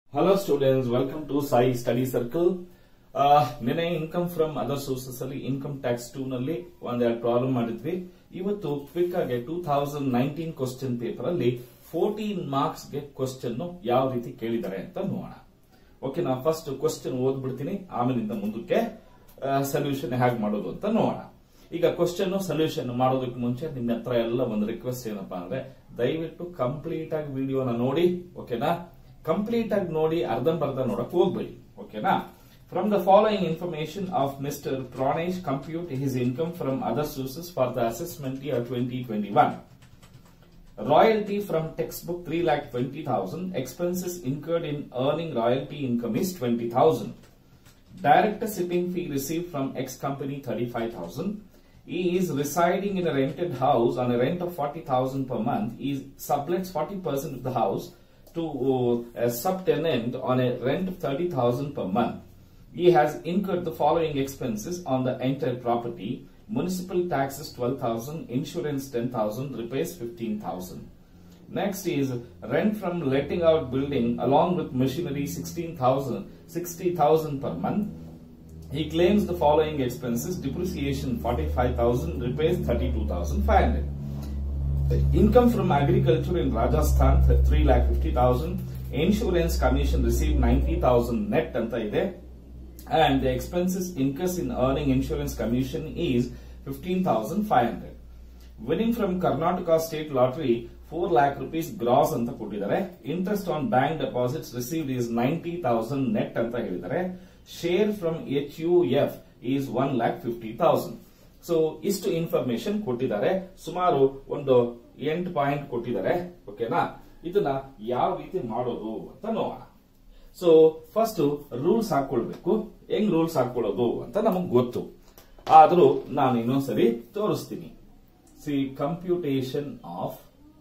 Hello students welcome to Sai study circle ನಿನ್ನೆ income from other sources ಅಲ್ಲಿ income tax two ನಲ್ಲಿ ಒಂದೆರಡು problem ಮಾಡಿದ್ವಿ ಇವತ್ತು ಕ್ವಿಕ್ ಆಗಿ two thousand nineteen question paper ಅಲ್ಲಿ ಫೋರ್ಟೀನ್ ಮಾರ್ಕ್ಸ್ ಗೆ ಕ್ವಶನ್ ಯಾವ ರೀತಿ ಕೇಳಿದ್ದಾರೆ ಅಂತ ನೋಡೋಣ ಓಕೆ ನಾ ಫಸ್ಟ್ ಕ್ವಶನ್ ಓದ್ಬಿಡ್ತೀನಿ ಆಮೇಲಿಂದ ಮುಂದಕ್ಕೆ ಸೊಲ್ಯೂಷನ್ ಹೇಗೆ ಮಾಡೋದು ಅಂತ ನೋಡೋಣ ಈಗ ಕ್ವಶನ್ ಸೊಲ್ಯೂಷನ್ ಮಾಡೋದಕ್ಕೆ ಮುಂಚೆ ನಿಮ್ಮ ಹತ್ರ ಎಲ್ಲ ಒಂದು ರಿಕ್ವೆಸ್ಟ್ ಏನಪ್ಪಾ ಅಂದ್ರೆ ದಯವಿಟ್ಟು ಕಂಪ್ಲೀಟ್ ಆಗಿ ವಿಡಿಯೋನ ನೋಡಿ ಓಕೆನಾ ಕಂಪ್ಲೀಟ್ ಆಗಿ ನೋಡಿ ಅರ್ಧಂಬರ್ಧ ನೋಡಕ್ ಹೋಗ್ಬೇಡಿ ಓಕೆನಾ from the following information of mister Pranesh compute his income from other sources for the assessment year twenty twenty one Royalty from textbook 3 lakh 20,000. Expenses incurred in earning royalty income is 20,000. Director sitting fee received from X company 35,000. He is residing in a rented house on a rent of 40,000 per month. He sublets 40% of the house to uh, a subtenant on a rent of 30,000 per month. He has incurred the following expenses on the entire property. Municipal taxes 12,000, insurance 10,000, repairs 15,000. Next is rent from letting out building along with machinery 16,000, 60,000 per month. He claims the following expenses depreciation 45,000, repairs 32,500. Income from agriculture in Rajasthan 3 lakh 50,000, insurance commission received 90,000 net ಅಂತ ಇದೆ and the expenses incurred in earning insurance commission is 15,500. Winning from Karnataka State Lottery 4 lakh rupees gross ಅಂತ ಕೊಟ್ಟಿದ್ದಾರೆ interest on bank deposits received is ninety thousand net ಅಂತ ಹೇಳಿದ್ದಾರೆ share from H U F is one lakh fifty thousand so ಇಷ್ಟು information ಕೊಟ್ಟಿದ್ದಾರೆ ಸುಮಾರು ಒಂದು ಎಂಟು point ಕೊಟ್ಟಿದ್ದಾರೆ ಓಕೆನಾ ಇದನ್ನ ಯಾವ ರೀತಿ ಮಾಡೋದು ಅಂತ ನೋಡೋಣ ಸೊ ಫಸ್ಟ್ ರೂಲ್ಸ್ ಹಾಕೊಳ್ಬೇಕು ಹೆಂಗ್ ರೂಲ್ಸ್ ಹಾಕೊಳ್ಳೋದು ಅಂತ ನಮಗ್ ಗೊತ್ತು ಆದ್ರೂ ನಾನು ಇನ್ನೊಂದ್ಸರಿ ತೋರಿಸ್ತೀನಿ see computation of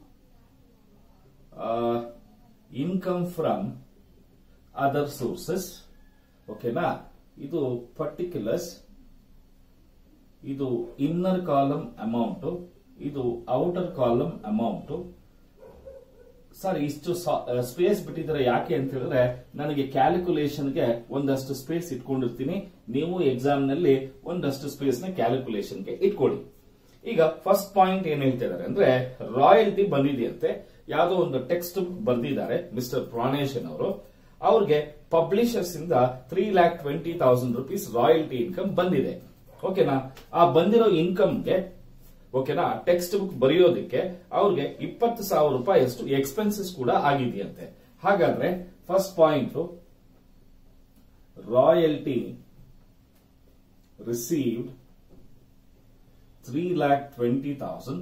income from other sources ಓಕೆನಾ ಇದು ಪರ್ಟಿಕ್ಯುಲರ್ಸ್ ಇದು ಇನ್ನರ್ ಕಾಲಮ್ ಅಮೌಂಟ್ ಇದು ಔಟರ್ ಕಾಲಮ್ ಅಮೌಂಟ್ ಸರ್ ಇಷ್ಟು ಸ್ಪೇಸ್ ಬಿಟ್ಟಿದ್ದಾರೆ ಯಾಕೆ ಅಂತ ಹೇಳಿದ್ರೆ ನನಗೆ ಕ್ಯಾಲ್ಕುಲೇಷನ್ಗೆ ಒಂದಷ್ಟು ಸ್ಪೇಸ್ ಇಟ್ಕೊಂಡಿರ್ತೀನಿ ನೀವು ಎಕ್ಸಾಮ್ ನಲ್ಲಿ ಒಂದಷ್ಟು ಸ್ಪೇಸ್ ನ ಕ್ಯಾಲ್ಕುಲೇಷನ್ಗೆ ಇಟ್ಕೊಳ್ಳಿ ಈಗ ಫಸ್ಟ್ ಪಾಯಿಂಟ್ ಏನ್ ಹೇಳ್ತಿದ್ದಾರೆ ಅಂದ್ರೆ ರಾಯಲ್ಟಿ ಬಂದಿದೆಯಂತೆ ಯಾವುದೋ ಒಂದು ಟೆಕ್ಸ್ಟ್ ಬುಕ್ ಬರ್ದಿದ್ದಾರೆ ಮಿಸ್ಟರ್ ಪ್ರಾಣೇಶನ್ ಅವರು ಅವ್ರಿಗೆ ಪಬ್ಲಿಷರ್ಸ್ ಇಂದ three lakh twenty thousand rupees royalty income ಬಂದಿದೆ ಓಕೆನಾ ಆ ಬಂದಿರೋ ಇನ್ಕಮ್ಗೆ ಓಕೆನಾ ಟೆಕ್ಸ್ಟ್ ಬುಕ್ ಬರೆಯೋದಕ್ಕೆ ಅವ್ರಿಗೆ ಇಪ್ಪತ್ತು ಸಾವಿರ ರೂಪಾಯಿ ಅಷ್ಟು ಎಕ್ಸ್ಪೆನ್ಸಸ್ ಕೂಡ ಆಗಿದೆಯಂತೆ ಹಾಗಾದ್ರೆ first point royalty received three lakh twenty thousand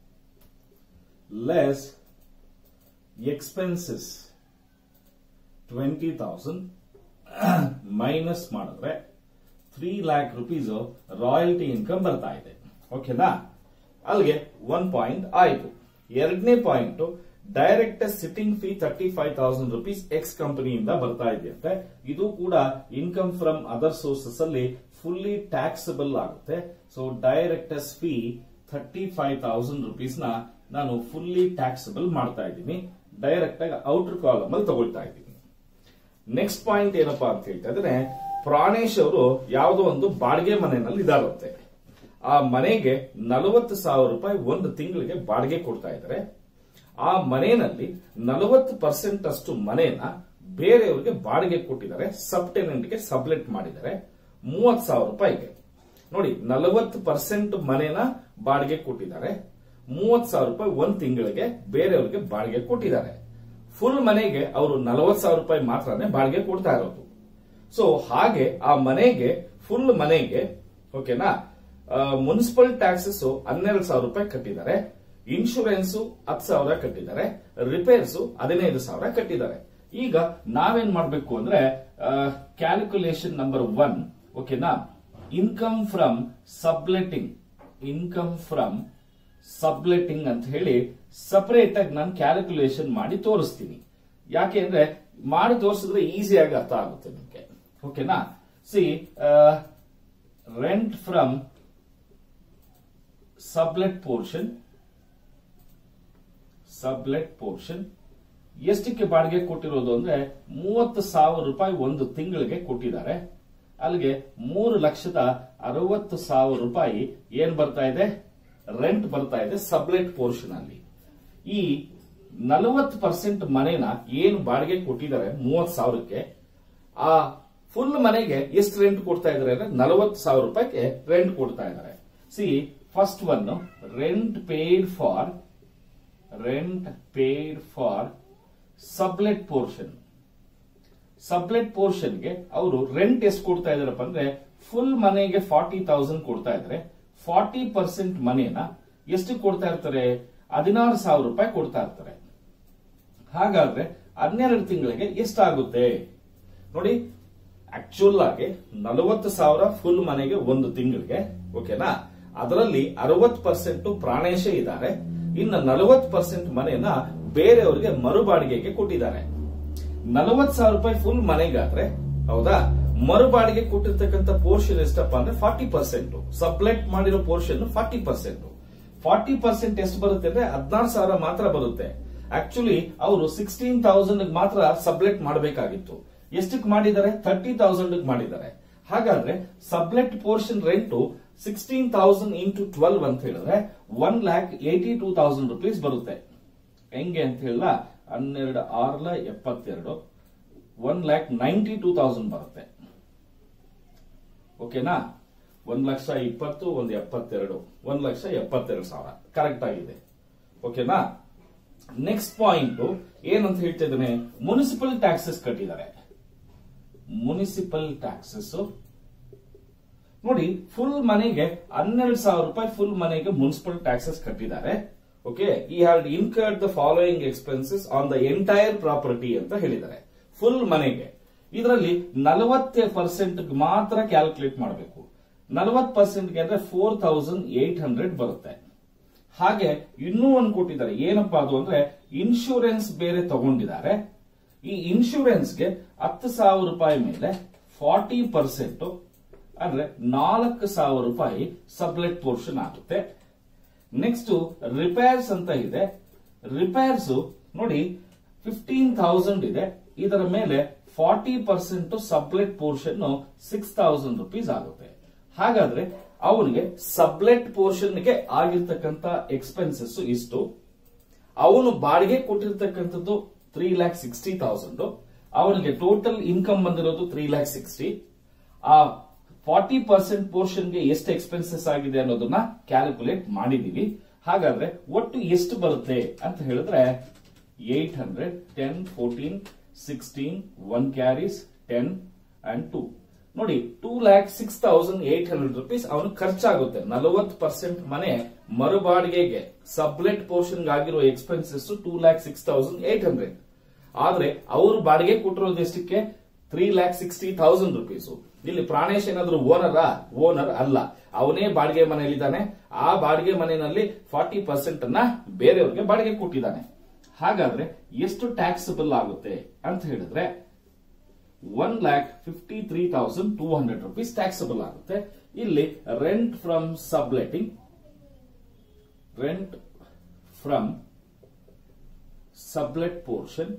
less expenses twenty thousand minus ಮಾಡಿದ್ರೆ three lakh rupees royalty income ಬರ್ತಾ ಇದೆ ಓಕೆನಾ ಅಲ್ಲಿಗೆ ಒನ್ ಪಾಯಿಂಟ್ ಆಯ್ತು ಎರಡನೇ point director sitting fee thirty five thousand rupees X ಕಂಪನಿಯಿಂದ ಬರ್ತಾ ಇದೆಯಂತೆ ಇದು ಕೂಡ ಇನ್ಕಮ್ ಫ್ರಮ್ ಅದರ್ ಸೋರ್ಸಸ್ ಅಲ್ಲಿ ಫುಲ್ಲಿ ಟ್ಯಾಕ್ಸಬಲ್ ಆಗುತ್ತೆ so directors fee thirty five thousand rupees ನ ನಾನು ಫುಲ್ಲಿ ಟ್ಯಾಕ್ಸಬಲ್ ಮಾಡ್ತಾ ಇದ್ದೀನಿ ಡೈರೆಕ್ಟ್ ಆಗಿ ಔಟರ್ ಕಾಲಮ್ ಅಲ್ಲಿ ತಗೊಳ್ತಾ ಇದ್ದೀನಿ ನೆಕ್ಸ್ಟ್ ಪಾಯಿಂಟ್ ಏನಪ್ಪಾ ಅಂತ ಹೇಳ್ತಾ ಇದ್ರೆ ಪ್ರಾಣೇಶ್ ಅವರು ಯಾವುದೋ ಒಂದು ಬಾಡಿಗೆ ಮನೆಯಲ್ಲಿ ಇದಾರಂತೆ ಆ ಮನೆಗೆ ನಲವತ್ತು ಸಾವಿರ ರೂಪಾಯಿ ಒಂದು ತಿಂಗಳಿಗೆ ಬಾಡಿಗೆ ಕೊಡ್ತಾ ಇದ್ದಾರೆ ಆ ಮನೆಯಲ್ಲಿ ನಲವತ್ತು ಪರ್ಸೆಂಟ್ ಅಷ್ಟು ಮನೆಯನ್ನ ಬೇರೆಯವರಿಗೆ ಬಾಡಿಗೆ ಕೊಟ್ಟಿದ್ದಾರೆ ಸಬ್ಟೆನೆಂಟ್ಗೆ ಸಬ್ಲೆಟ್ ಮಾಡಿದ್ದಾರೆ ಮೂವತ್ ಸಾವಿರ ರೂಪಾಯಿಗೆ ನೋಡಿ ನಲವತ್ತು ಪರ್ಸೆಂಟ್ ಮನೆನ ಬಾಡಿಗೆ ಕೊಟ್ಟಿದ್ದಾರೆ ಮೂವತ್ ಸಾವಿರ ರೂಪಾಯಿ ಒಂದ್ ತಿಂಗಳಿಗೆ ಬೇರೆಯವರಿಗೆ ಬಾಡಿಗೆ ಕೊಟ್ಟಿದ್ದಾರೆ ಫುಲ್ ಮನೆಗೆ ಅವರು ನಲವತ್ ಸಾವಿರ ರೂಪಾಯಿ ಮಾತ್ರನೇ ಬಾಡಿಗೆ ಕೊಡ್ತಾ ಇರೋದು ಸೊ ಹಾಗೆ ಆ ಮನೆಗೆ ಫುಲ್ ಮನೆಗೆ ಓಕೆನಾ ಮುನ್ಸಿಪಲ್ ಟ್ಯಾಕ್ಸಸ್ ಹನ್ನೆರಡು ಸಾವಿರ ರೂಪಾಯಿ ಕಟ್ಟಿದ್ದಾರೆ ಇನ್ಶೂರೆನ್ಸ್ ಹತ್ತು ಸಾವಿರ ಕಟ್ಟಿದ್ದಾರೆ ರಿಪೇರ್ಸ್ ಹದಿನೈದು ಸಾವಿರ ಕಟ್ಟಿದ್ದಾರೆ ಈಗ ನಾವೇನ್ ಮಾಡಬೇಕು ಅಂದ್ರೆ ಕ್ಯಾಲ್ಕುಲೇಷನ್ ನಂಬರ್ ಒನ್ ಓಕೆನಾ income from subletting income from subletting ಅಂತ ಹೇಳಿ ಸಪರೇಟ್ ಆಗಿ ನಾನು ಕ್ಯಾಲ್ಕುಲೇಷನ್ ಮಾಡಿ ತೋರಿಸ್ತೀನಿ ಯಾಕೆ ಅಂದ್ರೆ ಮಾಡಿ ತೋರಿಸಿದ್ರೆ ಈಸಿಯಾಗಿ ಅರ್ಥ ಆಗುತ್ತೆ ನಿಮಗೆ ಓಕೆನಾ C rent from sublet portion sublet portion ಎಷ್ಟಕ್ಕೆ ಬಾಡಿಗೆ ಕೊಟ್ಟಿರೋದು ಅಂದ್ರೆ ಮೂವತ್ತು ಸಾವಿರ ರೂಪಾಯಿ ಒಂದು ತಿಂಗಳಿಗೆ ಕೊಟ್ಟಿದ್ದಾರೆ ಅಲ್ಲಿಗೆ ಮೂರು ಲಕ್ಷದ ಅರವತ್ತು ಸಾವಿರ ರೂಪಾಯಿ ಏನ್ ಬರ್ತಾ ಇದೆ ರೆಂಟ್ ಬರ್ತಾ ಇದೆ ಸಬ್ಲೆಟ್ ಪೋರ್ಷನ್ ಅಲ್ಲಿ ಈ ನಲವತ್ತು ಪರ್ಸೆಂಟ್ ಮನೆನ ಏನು ಬಾಡಿಗೆ ಕೊಟ್ಟಿದ್ದಾರೆ ಮೂವತ್ ಸಾವಿರಕ್ಕೆ ಆ ಫುಲ್ ಮನೆಗೆ ಎಷ್ಟು ರೆಂಟ್ ಕೊಡ್ತಾ ಇದಾರೆ ಅಂದ್ರೆ ನಲವತ್ತು ಸಾವಿರ ರೂಪಾಯಿಗೆ ರೆಂಟ್ ಕೊಡ್ತಾ ಇದ್ದಾರೆ see first one rent paid for rent paid for sublet portion sublet ಪೋರ್ಷನ್ಗೆ ಅವರು ರೆಂಟ್ ಎಷ್ಟು ಕೊಡ್ತಾ ಇದಾರಪ್ಪ ಅಂದ್ರೆ ಫುಲ್ ಮನೆಗೆ ಫಾರ್ಟಿ ತೌಸಂಡ್ ಕೊಡ್ತಾ ಇದ್ರೆ ಫಾರ್ಟಿ ಪರ್ಸೆಂಟ್ ಮನೆನ ಎಷ್ಟು ಕೊಡ್ತಾ ಇರ್ತಾರೆ ಹದಿನಾರು ಸಾವಿರ ರೂಪಾಯಿ ಕೊಡ್ತಾ ಇರ್ತಾರೆ ಹಾಗಾದ್ರೆ ಹನ್ನೆರಡು ತಿಂಗಳಿಗೆ ಎಷ್ಟಾಗುತ್ತೆ ನೋಡಿ ಆಕ್ಚುಲ್ ಆಗಿ ನಲವತ್ತು ಸಾವಿರ ಫುಲ್ ಮನೆಗೆ ಒಂದು ತಿಂಗಳಿಗೆ ಓಕೆನಾ ಅದರಲ್ಲಿ ಅರವತ್ ಪರ್ಸೆಂಟ್ ಪ್ರಾಣೇಶ ಇದ್ದಾರೆ ಇನ್ನು ನಲವತ್ ಪರ್ಸೆಂಟ್ ಮನೆಯನ್ನ ಬೇರೆಯವರಿಗೆ ಮರುಬಾಡಿಗೆಗೆ ಕೊಟ್ಟಿದ್ದಾರೆ ನಲವತ್ ಸಾವಿರ ರೂಪಾಯಿ ಫುಲ್ ಮನೆಗಾದ್ರೆ ಹೌದಾ ಮರುಬಾಡಿಗೆ ಕೊಟ್ಟಿರ್ತಕ್ಕಂಥ ಪೋರ್ಷನ್ ಎಷ್ಟಪ್ಪ ಅಂದ್ರೆ ಫಾರ್ಟಿ ಪರ್ಸೆಂಟ್ ಸಬ್ಲೆಟ್ ಮಾಡಿರೋ portion forty percent forty percent ಎಷ್ಟು ಬರುತ್ತೆ ಅಂದ್ರೆ ಹದಿನಾರು ಸಾವಿರ ಮಾತ್ರ ಬರುತ್ತೆ ಆಕ್ಚುಲಿ ಅವರು ಸಿಕ್ಸ್ಟೀನ್ ತೌಸಂಡ್ ಮಾತ್ರ ಸಬ್ಲೆಟ್ ಮಾಡಬೇಕಾಗಿತ್ತು ಎಷ್ಟಕ್ಕೆ ಮಾಡಿದ್ದಾರೆ ತರ್ಟಿ ತೌಸಂಡ್ ಮಾಡಿದ್ದಾರೆ ಹಾಗಾದ್ರೆ sublet portion rent sixteen thousand into twelve ಅಂತ ಹೇಳಿದ್ರೆ one lakh eighty two thousand rupees ಬರುತ್ತೆ ಹೆಂಗೆ ಅಂತ ಹೇಳ ಹನ್ನೆರಡು ಆರ್ಲ ಎಪ್ಪತ್ತೆರಡು one lakh ninety two thousand ಬರುತ್ತೆ ಓಕೆನಾ ಒಂದ್ ಲಕ್ಷ ಇಪ್ಪತ್ತು ಒಂದು ಎಪ್ಪತ್ತೆರಡು ಒಂದ್ ಲಕ್ಷ ಎಪ್ಪತ್ತೆರಡು ಸಾವಿರ ಕರೆಕ್ಟ್ ಆಗಿದೆ ಓಕೆನಾ ನೆಕ್ಸ್ಟ್ ಪಾಯಿಂಟ್ ಏನಂತ ಹೇಳ್ತಾ ಇದ್ದಾನೆ ಮುನಿಸಿಪಲ್ ಟ್ಯಾಕ್ಸಸ್ ಕಟ್ಟಿದ್ದಾರೆ ಮುನಿಸಿಪಲ್ ಟ್ಯಾಕ್ಸಸ್ ನೋಡಿ ಫುಲ್ ಮನೆಗೆ ಹನ್ನೆರಡು ಸಾವಿರ ರೂಪಾಯಿ ಫುಲ್ ಮನೆಗೆ ಮುನ್ಸಿಪಲ್ ಟ್ಯಾಕ್ಸಸ್ ಕಟ್ಟಿದ್ದಾರೆ ಓಕೆ ಈ had incurred the following expenses on the entire property ಅಂತ ಹೇಳಿದ್ದಾರೆ ಫುಲ್ ಮನೆಗೆ ಇದರಲ್ಲಿ ನಲವತ್ತು ಪರ್ಸೆಂಟ್ ಮಾತ್ರ ಕ್ಯಾಲ್ಕುಲೇಟ್ ಮಾಡಬೇಕು ನಲವತ್ತು ಪರ್ಸೆಂಟ್ಗೆ ಅಂದ್ರೆ ಫೋರ್ ತೌಸಂಡ್ ಏಟ್ ಹಂಡ್ರೆಡ್ ಬರುತ್ತೆ ಹಾಗೆ ಇನ್ನೂ ಒಂದು ಕೊಟ್ಟಿದ್ದಾರೆ ಏನಪ್ಪಾ ಅದು ಅಂದ್ರೆ ಇನ್ಶೂರೆನ್ಸ್ ಬೇರೆ ತಗೊಂಡಿದ್ದಾರೆ ಈ ಇನ್ಶೂರೆನ್ಸ್ಗೆ ಹತ್ತು ಸಾವಿರ ರೂಪಾಯಿ ಮೇಲೆ ಫಾರ್ಟಿ ಪರ್ಸೆಂಟ್ ಅಂದ್ರೆ ನಾಲ್ಕು ಸಾವಿರ ರೂಪಾಯಿ ಸಬ್ಲೆಟ್ ಪೋರ್ಷನ್ ಆಗುತ್ತೆ ನೆಕ್ಸ್ಟ್ ರಿಪೇರ್ಸ್ ಅಂತ ಇದೆ ರಿಪೇರ್ಸ್ ನೋಡಿ ಫಿಫ್ಟೀನ್ ಥೌಸಂಡ್ ಇದೆ ಇದರ ಮೇಲೆ forty percent sublet portion six thousand rupees ಆಗುತ್ತೆ ಹಾಗಾದ್ರೆ ಅವನಿಗೆ ಸಬ್ಲೆಟ್ ಪೋರ್ಷನ್ಗೆ ಆಗಿರ್ತಕ್ಕಂತ ಎಕ್ಸ್ಪೆನ್ಸಸ್ ಇಷ್ಟು ಅವನು ಬಾಡಿಗೆ ಕೊಟ್ಟಿರ್ತಕ್ಕಂಥದ್ದು ತ್ರೀ ಲ್ಯಾಕ್ ಸಿಕ್ಸ್ಟಿ ತೌಸಂಡ್ ಅವನಿಗೆ ಟೋಟಲ್ ಇನ್ಕಮ್ ಬಂದಿರೋದು ತ್ರೀ ಲ್ಯಾಕ್ ಸಿಕ್ಸ್ಟಿ ಆ ಫಾರ್ಟಿ ಪರ್ಸೆಂಟ್ ಪೋರ್ಷನ್ಗೆ ಎಷ್ಟು ಎಕ್ಸ್ಪೆನ್ಸಸ್ ಆಗಿದೆ ಅನ್ನೋದನ್ನ ಕ್ಯಾಲ್ಕುಲೇಟ್ ಮಾಡಿದೀವಿ ಹಾಗಾದ್ರೆ ಒಟ್ಟು ಎಷ್ಟು ಬರುತ್ತೆ ಅಂತ ಹೇಳಿದ್ರೆ eight hundred ten fourteen sixteen one carries ten and two ನೋಡಿ two lakh six thousand eight hundred rupees ಅವನು ಖರ್ಚಾಗುತ್ತೆ ನಲವತ್ತು ಪರ್ಸೆಂಟ್ ಮನೆ ಮರುಬಾಡಿಗೆಗೆ ಸಬ್ಲೆಟ್ ಪೋರ್ಷನ್ ಆಗಿರೋ expenses two lakh six thousand eight hundred ಆದ್ರೆ ಅವರು ಬಾಡಿಗೆ ಕೊಟ್ಟಿರೋದು ಎಷ್ಟಕ್ಕೆ three lakh sixty thousand rupees ಇಲ್ಲಿ ಪ್ರಾಣೇಶ್ ಏನಾದ್ರು ಓನರ ಓನರ್ ಅಲ್ಲ ಅವನೇ ಬಾಡಿಗೆ ಮನೆಯಲ್ಲಿದ್ದಾನೆ ಆ ಬಾಡಿಗೆ ಮನೆಯಲ್ಲಿ ಫಾರ್ಟಿ ಪರ್ಸೆಂಟ್ ಅನ್ನ ಬೇರೆಯವ್ರಿಗೆ ಬಾಡಿಗೆ ಕೊಟ್ಟಿದ್ದಾನೆ ಹಾಗಾದ್ರೆ ಎಷ್ಟು ಟ್ಯಾಕ್ಸಬಲ್ ಆಗುತ್ತೆ ಅಂತ ಹೇಳಿದ್ರೆ one lakh fifty three thousand two hundred rupees taxable ಆಗುತ್ತೆ ಇಲ್ಲಿ rent from subletting rent from sublet portion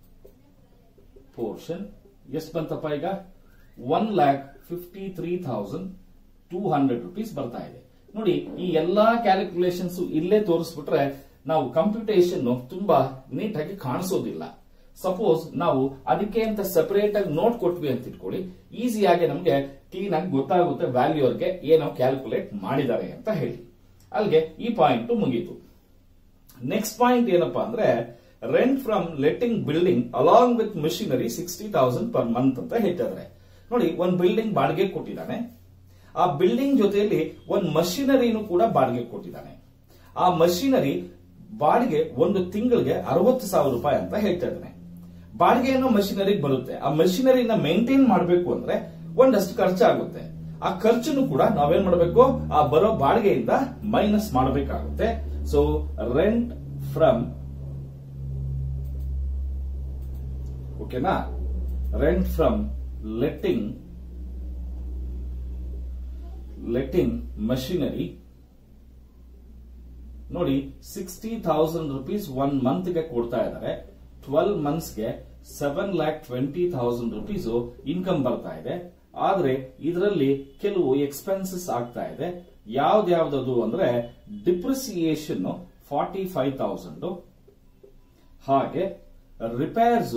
portion ಎಷ್ಟು ಬಂತಪ್ಪ ಈಗ one lakh fifty three thousand two hundred rupees ಬರ್ತಾ ಇದೆ ನೋಡಿ ಈ ಎಲ್ಲಾ ಕ್ಯಾಲ್ಕುಲೇಷನ್ಸ್ ಇಲ್ಲೇ ತೋರಿಸ್ಬಿಟ್ರೆ ನಾವು ಕಂಪ್ಯೂಟೇಷನ್ ತುಂಬಾ ನೀಟಾಗಿ ಕಾಣಿಸೋದಿಲ್ಲ ಸಪೋಸ್ ನಾವು ಅದಕ್ಕೆ ಅಂತ ಸಪರೇಟ್ ಆಗಿ ನೋಟ್ ಕೊಟ್ವಿ ಅಂತ ಇಟ್ಕೊಳ್ಳಿ ಈಸಿಯಾಗಿ ನಮಗೆ ಕ್ಲೀನ್ ಆಗಿ ಗೊತ್ತಾಗುತ್ತೆ ವ್ಯಾಲ್ಯೂ ಅವ್ರಿಗೆ ಏನೋ ಕ್ಯಾಲ್ಕುಲೇಟ್ ಮಾಡಿದ್ದಾರೆ ಅಂತ ಹೇಳಿ ಅಲ್ಲಿಗೆ ಈ ಪಾಯಿಂಟ್ ಮುಗೀತು ನೆಕ್ಸ್ಟ್ ಪಾಯಿಂಟ್ ಏನಪ್ಪಾ ಅಂದ್ರೆ rent from letting building along with machinery sixty thousand per month ಅಂತ ಹೇಳ್ತಿದ್ದಾರೆ ನೋಡಿ ಒಂದ್ ಬಿಲ್ಡಿಂಗ್ ಬಾಡಿಗೆ ಕೊಟ್ಟಿದ್ದಾನೆ ಆ ಬಿಲ್ಡಿಂಗ್ ಜೊತೆಯಲ್ಲಿ ಒಂದ್ ಮಷಿನರಿನೂ ಕೂಡ ಬಾಡಿಗೆ ಕೊಟ್ಟಿದ್ದಾನೆ ಆ ಮಷಿನರಿ ಬಾಡಿಗೆ ಒಂದು ತಿಂಗಳಿಗೆ ಅರವತ್ತು ಸಾವಿರ ರೂಪಾಯಿ ಅಂತ ಹೇಳ್ತಾ ಇದ್ದಾನೆ ಬಾಡಿಗೆ ಅನ್ನೋ ಮಷಿನರಿಗೆ ಬರುತ್ತೆ ಆ ಮಷಿನರಿನ ಮೇಂಟೈನ್ ಮಾಡಬೇಕು ಅಂದ್ರೆ ಒಂದಷ್ಟು ಖರ್ಚಾಗುತ್ತೆ ಆ ಖರ್ಚನ್ನು ಕೂಡ ನಾವೇನ್ ಮಾಡಬೇಕು ಆ ಬರೋ ಬಾಡಿಗೆಯಿಂದ ಮೈನಸ್ ಮಾಡಬೇಕಾಗುತ್ತೆ ಸೊ ರೆಂಟ್ ಫ್ರಮ್ ಓಕೆನಾ rent from letting letting machinery ನೋಡಿ sixty thousand rupees one month ಗೆ ಕೊಡ್ತಾ ಇದ್ದಾರೆ ಟ್ವೆಲ್ ಮಂತ್ಸ್ಗೆ seven lakh twenty thousand rupees income ಬರ್ತಾ ಇದೆ ಆದ್ರೆ ಇದರಲ್ಲಿ ಕೆಲವು ಎಕ್ಸ್ಪೆನ್ಸಸ್ ಆಗ್ತಾ ಇದೆ ಯಾವ್ದ್ಯಾವ್ದದು ಅಂದ್ರೆ ಡಿಪ್ರಿಸಿಯೇಷನ್ ಫಾರ್ಟಿ ಫೈವ್ ತೌಸಂಡ್ ಹಾಗೆ repairs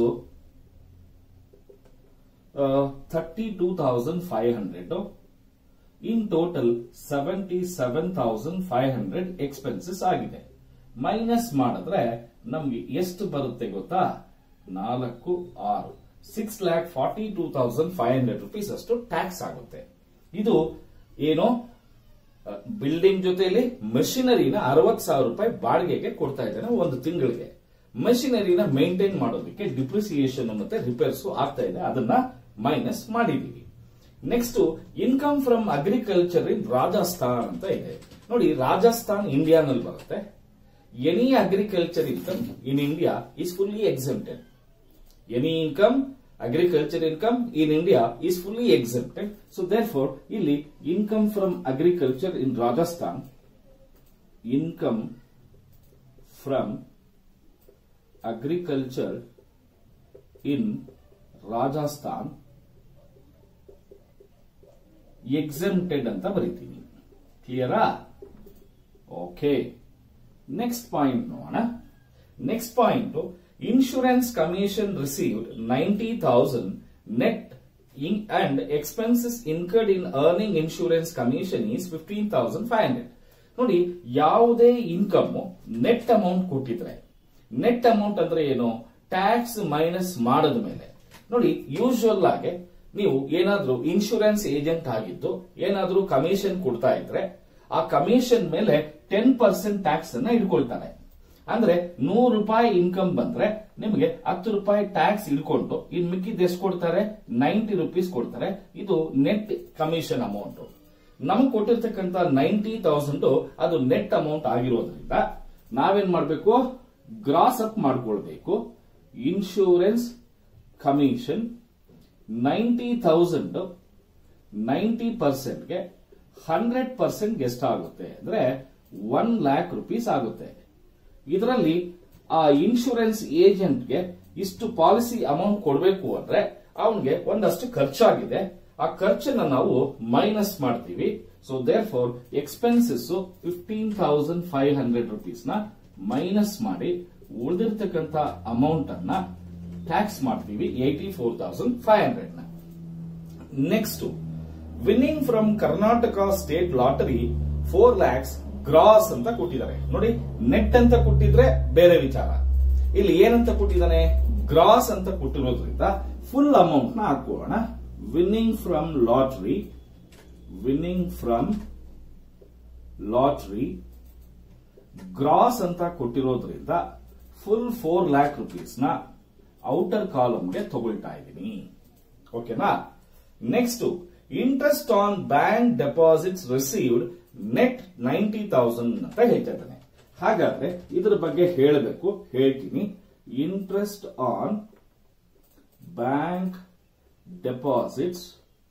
thirty two thousand five hundred in total seventy seven thousand five hundred expenses ಆಗಿದೆ ಮೈನಸ್ ಮಾಡಿದ್ರೆ ನಮ್ಗೆ ಎಷ್ಟು ಬರುತ್ತೆ ಗೊತ್ತಾ ನಾಲ್ಕು ಆರು six lakh forty two thousand five hundred rupees ಅಷ್ಟು ಟ್ಯಾಕ್ಸ್ ಆಗುತ್ತೆ ಇದು ಏನು ಬಿಲ್ಡಿಂಗ್ ಜೊತೆಲಿ ಮಷಿನರಿನ ಅರವತ್ ಸಾವಿರ ರೂಪಾಯಿ ಬಾಡಿಗೆಗೆ ಕೊಡ್ತಾ ಇದ್ದೇನೆ ಒಂದು ತಿಂಗಳಿಗೆ ಮಷಿನರಿನ ಮೇಂಟೈನ್ ಮಾಡೋದಕ್ಕೆ ಡಿಪ್ರಿಸಿಯೇಷನ್ ಮತ್ತೆ ರಿಪೇರ್ಸ್ ಆಗ್ತಾ ಇದೆ ಅದನ್ನ ಮೈನಸ್ ಮಾಡಿದೀವಿ next income from agriculture in Rajasthan ಅಂತ ಇದೆ ನೋಡಿ ರಾಜಸ್ಥಾನ್ ಇಂಡಿಯಾನಲ್ಲಿ ಬರುತ್ತೆ any agriculture income in India is fully exempted any income agriculture income in India is fully excepted so therefore ಇಲ್ಲಿ income from agriculture in Rajasthan income from agriculture in Rajasthan exempted ಅಂತ ಬರೀತೀನಿ ಕ್ಲಿಯರಾ okay next point ನೋಡೋಣ next point insurance commission received ninety thousand net and expenses incurred in earning insurance commission is fifteen thousand five hundred ನೋಡಿ ಯಾವುದೇ income net amount ಕೊಟ್ಟಿದ್ರೆ net amount ಅಂದ್ರೆ ಏನು tax minus ಮಾಡದ ಮೇಲೆ ನೋಡಿ ಯೂಶುವಲ್ ಆಗಿ ನೀವು ಏನಾದ್ರೂ ಇನ್ಶೂರೆನ್ಸ್ ಏಜೆಂಟ್ ಆಗಿದ್ದು ಏನಾದ್ರೂ ಕಮಿಷನ್ ಕೊಡ್ತಾ ಇದ್ರೆ ಆ ಕಮಿಷನ್ ಮೇಲೆ ಟೆನ್ ಪರ್ಸೆಂಟ್ ಟ್ಯಾಕ್ಸ್ ಅನ್ನ ಇಟ್ಕೊಳ್ತಾರೆ ಅಂದ್ರೆ ನೂರು ರೂಪಾಯಿ ಇನ್ಕಮ್ ಬಂದ್ರೆ ನಿಮಗೆ ಹತ್ತು ರೂಪಾಯಿ ಟ್ಯಾಕ್ಸ್ ಇಡ್ಕೊಂಡು ಇನ್ ಮಿಕ್ಕಿದ್ ಎಷ್ಟು ಕೊಡ್ತಾರೆ ನೈಂಟಿ ರುಪೀಸ್ ಕೊಡ್ತಾರೆ ಇದು ನೆಟ್ ಕಮಿಷನ್ ಅಮೌಂಟ್ ನಮ್ಗೆ ಕೊಟ್ಟಿರ್ತಕ್ಕಂತ ನೈಂಟಿ ತೌಸಂಡ್ ಅದು ನೆಟ್ ಅಮೌಂಟ್ ಆಗಿರೋದ್ರಿಂದ ನಾವೇನ್ ಮಾಡ್ಬೇಕು ಗ್ರಾಸ್ ಅಪ್ ಮಾಡ್ಕೊಳ್ಬೇಕು insurance commission ninety thousand ninety ಪರ್ಸೆಂಟ್ಗೆ ಹಂಡ್ರೆಡ್ ಪರ್ಸೆಂಟ್ ಎಷ್ಟಾಗುತ್ತೆ ಅಂದ್ರೆ ಒನ್ ಲ್ಯಾಕ್ ರುಪೀಸ್ ಆಗುತ್ತೆ ಇದರಲ್ಲಿ ಆ ಇನ್ಶೂರೆನ್ಸ್ ಏಜೆಂಟ್ಗೆ ಇಷ್ಟು ಪಾಲಿಸಿ ಅಮೌಂಟ್ ಕೊಡಬೇಕು ಅಂದ್ರೆ ಅವನಿಗೆ ಒಂದಷ್ಟು ಖರ್ಚಾಗಿದೆ ಆ ಖರ್ಚನ್ನ ನಾವು ಮೈನಸ್ ಮಾಡ್ತೀವಿ so therefore expenses fifteen thousand five hundred rupees ನ ಮೈನಸ್ ಮಾಡಿ ಉಳಿದಿರ್ತಕ್ಕಂಥ ಅಮೌಂಟ್ ಅನ್ನ ಟ್ಯಾಕ್ಸ್ ಮಾಡ್ತೀವಿ eighty four thousand five hundred ನ next winning from Karnataka state lottery four lakhs gross ಅಂತ ಕೊಟ್ಟಿದ್ದಾರೆ ನೋಡಿ ನೆಟ್ ಅಂತ ಕೊಟ್ಟಿದ್ರೆ ಬೇರೆ ವಿಚಾರ ಇಲ್ಲಿ ಏನಂತ ಕೊಟ್ಟಿದ್ದಾನೆ ಗ್ರಾಸ್ ಅಂತ ಕೊಟ್ಟಿರೋದ್ರಿಂದ ಫುಲ್ ಅಮೌಂಟ್ ನ ಹಾಕೋಣ winning from lottery winning from lottery gross ಅಂತ ಕೊಟ್ಟಿರೋದ್ರಿಂದ ಫುಲ್ ಫೋರ್ ಲ್ಯಾಕ್ ರುಪೀಸ್ ನ ಔಟರ್ ಕಾಲಮ್ಗೆ ತಗೊಳ್ತಾ ಇದ್ದೀನಿ ಓಕೆನಾ next interest on bank deposits received net ninety thousand ಅಂತ ಹೇಳ್ತಾ ಇದ್ದಾನೆ ಹಾಗಾದ್ರೆ ಇದ್ರ ಬಗ್ಗೆ ಹೇಳಬೇಕು ಹೇಳ್ತೀನಿ interest on bank deposits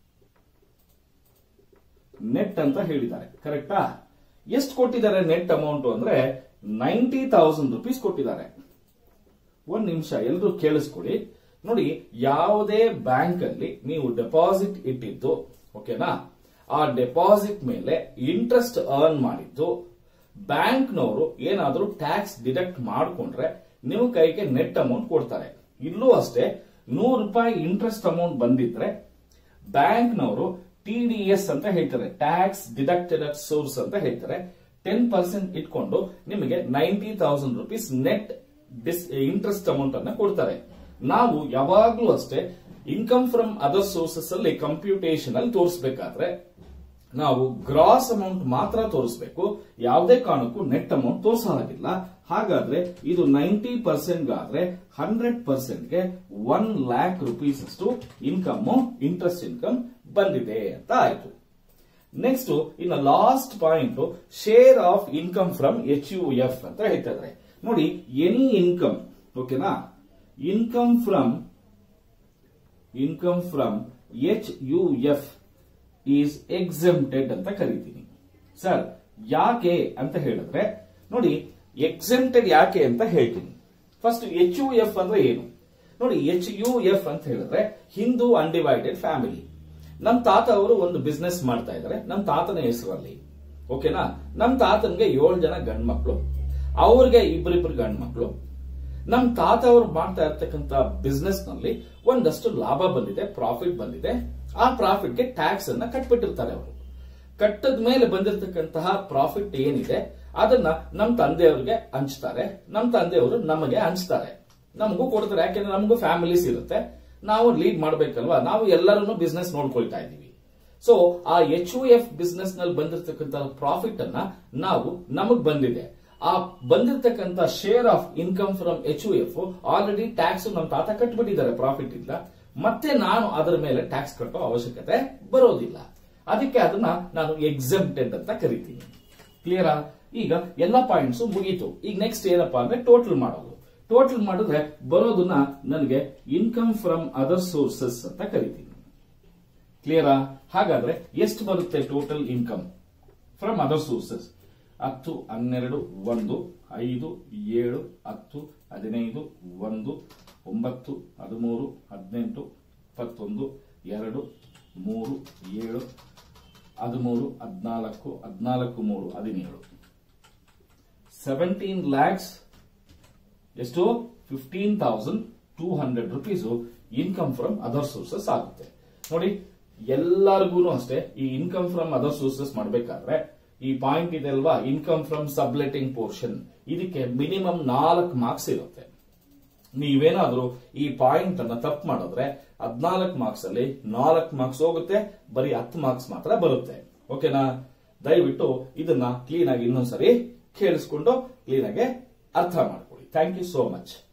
net ಅಂತ ಹೇಳಿದ್ದಾರೆ ಕರೆಕ್ಟಾ ಎಷ್ಟು ಕೊಟ್ಟಿದ್ದಾರೆ ನೆಟ್ ಅಮೌಂಟ್ ಅಂದ್ರೆ ನೈಂಟಿ ತೌಸಂಡ್ ರುಪೀಸ್ ಕೊಟ್ಟಿದ್ದಾರೆ ಒಂದ್ ನಿಮಿಷ ಎಲ್ಲರೂ ಕೇಳಿಸ್ಕೊಡಿ ನೋಡಿ ಯಾವುದೇ ಬ್ಯಾಂಕ್ ಅಲ್ಲಿ ನೀವು ಡೆಪಾಸಿಟ್ ಇಟ್ಟಿದ್ದು ಓಕೆನಾ ಆ ಡೆಪಾಸಿಟ್ ಮೇಲೆ ಇಂಟ್ರೆಸ್ಟ್ ಅರ್ನ್ ಮಾಡಿದ್ದು ಬ್ಯಾಂಕ್ನವರು ಏನಾದರೂ ಟ್ಯಾಕ್ಸ್ ಡಿಡಕ್ಟ್ ಮಾಡಿಕೊಂಡ್ರೆ ನೀವು ಕೈಗೆ ನೆಟ್ ಅಮೌಂಟ್ ಕೊಡ್ತಾರೆ ಇಲ್ಲೂ ಅಷ್ಟೇ ನೂರು ರೂಪಾಯಿ ಇಂಟ್ರೆಸ್ಟ್ ಅಮೌಂಟ್ ಬಂದಿದ್ರೆ ಬ್ಯಾಂಕ್ನವರು ಟಿ ಡಿ ಎಸ್ ಅಂತ ಹೇಳ್ತಾರೆ ಟ್ಯಾಕ್ಸ್ ಡಿಡಕ್ಟೆಡ್ ಅಟ್ ಸೋರ್ಸ್ ಅಂತ ಹೇಳ್ತಾರೆ ಟೆನ್ ಪರ್ಸೆಂಟ್ ಇಟ್ಕೊಂಡು ನಿಮಗೆ ninety thousand rupees net interest amount ಅನ್ನ ಕೊಡ್ತಾರೆ ನಾವು ಯಾವಾಗ್ಲೂ ಅಷ್ಟೇ ಇನ್ಕಮ್ ಫ್ರಮ್ ಅದರ್ ಸೋರ್ಸಸ್ ಅಲ್ಲಿ ಕಂಪ್ಯೂಟೇಷನ್ ಅಲ್ಲಿ ತೋರಿಸಬೇಕಾದ್ರೆ ನಾವು ಗ್ರಾಸ್ ಅಮೌಂಟ್ ಮಾತ್ರ ತೋರಿಸಬೇಕು ಯಾವುದೇ ಕಾರಣಕ್ಕೂ ನೆಟ್ ಅಮೌಂಟ್ ತೋರಿಸೋ ಹಾಗಿಲ್ಲ ಹಾಗಾದ್ರೆ ಇದು ನೈಂಟಿ ಪರ್ಸೆಂಟ್ ಆದ್ರೆ ಹಂಡ್ರೆಡ್ ಪರ್ಸೆಂಟ್ಗೆ ಒನ್ ಲ್ಯಾಕ್ ರುಪೀಸ್ ಅಷ್ಟು ಇನ್ಕಮ್ ಇಂಟ್ರೆಸ್ಟ್ ಇನ್ಕಮ್ ಬಂದಿದೆ ಅಂತ ಆಯ್ತು ನೆಕ್ಸ್ಟ್ ಇನ್ನು last point share of income from H U F ಅಂತ ಹೇಳ್ತಾ ಇದ್ದಾರೆ ನೋಡಿ ಎನಿ ಇನ್ಕಮ್ ಓಕೆನಾ income from income from H U F is exempted ಅಂತ ಕರಿತೀನಿ ಸರ್ ಯಾಕೆ ಅಂತ ಹೇಳಿದ್ರೆ ನೋಡಿ ಎಕ್ಸೆಂಪ್ಟೆಡ್ ಯಾಕೆ ಅಂತ ಹೇಳ್ತೀನಿ ಫಸ್ಟ್ ಎಚ್ ಯು ಎಫ್ ಅಂದ್ರೆ ಏನು ನೋಡಿ ಎಚ್ ಯು ಎಫ್ ಅಂತ ಹೇಳಿದ್ರೆ ಹಿಂದೂ ಅನ್ಡಿವೈಡೆಡ್ ಫ್ಯಾಮಿಲಿ ನಮ್ ತಾತ ಅವರು ಒಂದು ಬಿಸ್ನೆಸ್ ಮಾಡ್ತಾ ಇದ್ದಾರೆ ನಮ್ ತಾತನ ಹೆಸರಲ್ಲಿ ಓಕೆನಾ ನಮ್ ತಾತನ್ಗೆ ಏಳು ಜನ ಗಂಡ್ ಮಕ್ಳು ಅವ್ರಿಗೆ ಇಬ್ಬರಿಬ್ರು ಗಂಡ್ ಮಕ್ಳು ನಮ್ ತಾತ ಅವರು ಮಾಡ್ತಾ ಇರ್ತಕ್ಕಂತ ಬಿಸ್ನೆಸ್ ನಲ್ಲಿ ಒಂದಷ್ಟು ಲಾಭ ಬಂದಿದೆ ಪ್ರಾಫಿಟ್ ಬಂದಿದೆ ಆ ಪ್ರಾಫಿಟ್ಗೆ ಟ್ಯಾಕ್ಸ್ ಅನ್ನ ಕಟ್ಬಿಟ್ಟಿರ್ತಾರೆ ಅವರು ಕಟ್ಟದ ಮೇಲೆ ಬಂದಿರತಕ್ಕಂತಹ ಪ್ರಾಫಿಟ್ ಏನಿದೆ ಅದನ್ನ ನಮ್ ತಂದೆಯವ್ರಿಗೆ ಹಂಚ್ತಾರೆ ನಮ್ ತಂದೆಯವರು ನಮಗೆ ಹಂಚ್ತಾರೆ ನಮಗೂ ಕೊಡ್ತಾರೆ ಯಾಕೆಂದ್ರೆ ನಮಗೂ ಫ್ಯಾಮಿಲೀಸ್ ಇರುತ್ತೆ ನಾವು ಲೀಡ್ ಮಾಡ್ಬೇಕಲ್ವಾ ನಾವು ಎಲ್ಲರನ್ನು ಬಿಸ್ನೆಸ್ ನೋಡ್ಕೊಳ್ತಾ ಇದೀವಿ ಸೊ ಆ ಎಚ್ ಯು ಎಫ್ ಬಿಸ್ನೆಸ್ ನಲ್ಲಿ ಬಂದಿರತಕ್ಕಂತ ಪ್ರಾಫಿಟ್ ಅನ್ನ ನಾವು ನಮಗ್ ಬಂದಿದೆ ಆ ಬಂದಿರತಕ್ಕಂತ share of income from H U F already tax ನಮ್ಮ ತಾತ ಕಟ್ಬಿಟ್ಟಿದ್ದಾರೆ ಪ್ರಾಫಿಟ್ ಇಲ್ಲ ಮತ್ತೆ ನಾನು ಅದರ ಮೇಲೆ ಟ್ಯಾಕ್ಸ್ ಕಟ್ಟೋ ಅವಶ್ಯಕತೆ ಬರೋದಿಲ್ಲ ಅದಕ್ಕೆ ಅದನ್ನ ನಾನು ಎಕ್ಸೆಂಪ್ಟೆಡ್ ಅಂತ ಕರಿತೀನಿ ಕ್ಲಿಯರಾ ಈಗ ಎಲ್ಲ ಪಾಯಿಂಟ್ಸ್ ಮುಗೀತು ಈಗ ನೆಕ್ಸ್ಟ್ ಏನಪ್ಪಾ ಅಂದ್ರೆ ಟೋಟಲ್ ಮಾಡೋದು ಟೋಟಲ್ ಮಾಡಿದ್ರೆ ಬರೋದನ್ನ ನನಗೆ ಇನ್ಕಮ್ ಫ್ರಮ್ ಅದರ್ ಸೋರ್ಸಸ್ ಅಂತ ಕರಿತೀನಿ ಕ್ಲಿಯರಾ ಹಾಗಾದ್ರೆ ಎಷ್ಟು ಬರುತ್ತೆ total income from other sources ಹತ್ತು ಹನ್ನೆರಡು ಒಂದು ಐದು ಏಳು ಹತ್ತು ಹದಿನೈದು ಒಂದು ಒಂಬತ್ತು ಹದಿಮೂರು ಹದಿನೆಂಟು ಇಪ್ಪತ್ತೊಂದು ಎರಡು ಮೂರು ಏಳು ಹದಿಮೂರು ಹದಿನಾಲ್ಕು ಹದಿನಾಲ್ಕು ಮೂರು ಹದಿನೇಳು ಸೆವೆಂಟೀನ್ ಲ್ಯಾಕ್ಸ್ ಎಷ್ಟು fifteen thousand two hundred rupees income from other sources ಆಗುತ್ತೆ ನೋಡಿ ಎಲ್ಲರಿಗೂ ಅಷ್ಟೇ ಈ ಇನ್ಕಮ್ ಫ್ರಮ್ ಅದರ್ ಸೋರ್ಸಸ್ ಮಾಡಬೇಕಾದ್ರೆ ಈ ಪಾಯಿಂಟ್ ಇದೆ ಅಲ್ವಾ ಇನ್ಕಮ್ ಫ್ರಮ್ ಸಬ್ಲೆಟಿಂಗ್ ಪೋರ್ಷನ್ ಇದಕ್ಕೆ ಮಿನಿಮಮ್ ನಾಲ್ಕು ಮಾರ್ಕ್ಸ್ ಇರುತ್ತೆ ನೀವೇನಾದ್ರೂ ಈ ಪಾಯಿಂಟ್ ಅನ್ನ ತಪ್ಪು ಮಾಡಿದ್ರೆ ಹದಿನಾಲ್ಕು ಮಾರ್ಕ್ಸ್ ಅಲ್ಲಿ ನಾಲ್ಕು ಮಾರ್ಕ್ಸ್ ಹೋಗುತ್ತೆ ಬರೀ ಹತ್ತು ಮಾರ್ಕ್ಸ್ ಮಾತ್ರ ಬರುತ್ತೆ ಓಕೆನಾ ದಯವಿಟ್ಟು ಇದನ್ನ ಕ್ಲೀನ್ ಆಗಿ ಇನ್ನೊಂದ್ಸರಿ ಕೇಳಿಸ್ಕೊಂಡು ಕ್ಲೀನ್ ಆಗಿ ಅರ್ಥ ಮಾಡ್ಕೊಳ್ಳಿ ಥ್ಯಾಂಕ್ ಯು ಸೋ ಮಚ್